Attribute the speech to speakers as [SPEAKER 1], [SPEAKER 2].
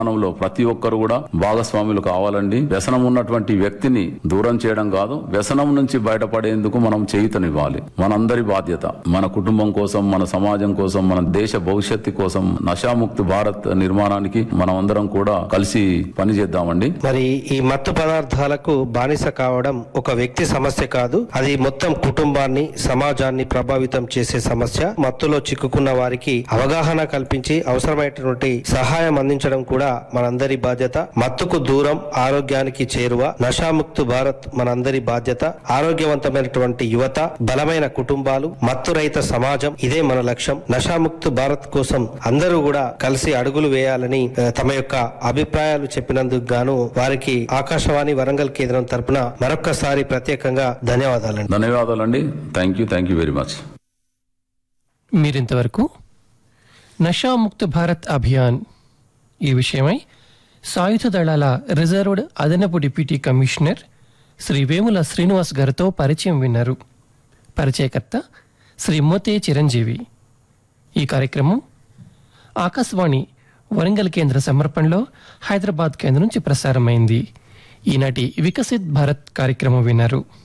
[SPEAKER 1] లో ప్రతి ఒక్కరు కూడా భాగస్వాములు కావాలండి వ్యసనం ఉన్నటువంటి వ్యక్తిని దూరం చేయడం కాదు వ్యసనం నుంచి బయటపడేందుకు మనం చేయుతనివ్వాలి మనందరి బాధ్యత మన కుటుంబం కోసం మన సమాజం కోసం మన దేశ భవిష్యత్తు కోసం నశాముక్తి భారత్ నిర్మాణానికి మనం అందరం కూడా కలిసి పనిచేద్దామండి
[SPEAKER 2] మరి ఈ మత్తు పదార్థాలకు బానిస కావడం ఒక వ్యక్తి సమస్య కాదు అది మొత్తం కుటుంబాన్ని సమాజాన్ని ప్రభావితం చేసే సమస్య మత్తులో చిక్కుకున్న వారికి అవగాహన కల్పించి అవసరమైనటువంటి సహాయం అందించడం కూడా మనందరి బాధ్యత మత్తుకు దూరం ఆరోగ్యానికి చేరువ నషాముక్తు భారత్ మనందరి బాధ్యత ఆరోగ్యవంతమైనటువంటి యువత బలమైన కుటుంబాలు మత్తు రహిత సమాజం ఇదే మన లక్ష్యం నషాముక్తు భారత్ కోసం అందరూ కూడా కలిసి అడుగులు వేయాలని ఆ, తమ యొక్క అభిప్రాయాలు చెప్పినందుకు గాను వారికి ఆకాశవాణి వరంగల్ కేంద్రం తరపున మరొక్కసారి ప్రత్యేకంగా ధన్యవాదాలండి
[SPEAKER 1] ధన్యవాదాలండి thank you thank you very much
[SPEAKER 3] మీరింతవరకు నషాముక్త భారత్ అభియాన్ ఈ విషయమై సాయుధ దళాల రిజర్వ్డ్ అదనపు డిప్యూటీ కమిషనర్ శ్రీ వేముల శ్రీనివాస్ గారితో పరిచయం విన్నారు పరిచయకర్త శ్రీ మోతే చిరంజీవి ఈ కార్యక్రమం ఆకాశవాణి వరంగల్ కేంద్ర సమర్పణలో హైదరాబాద్ కేంద్రం నుంచి ప్రసారమైంది ఈనాటి వికసిత్ భారత్ కార్యక్రమం విన్నారు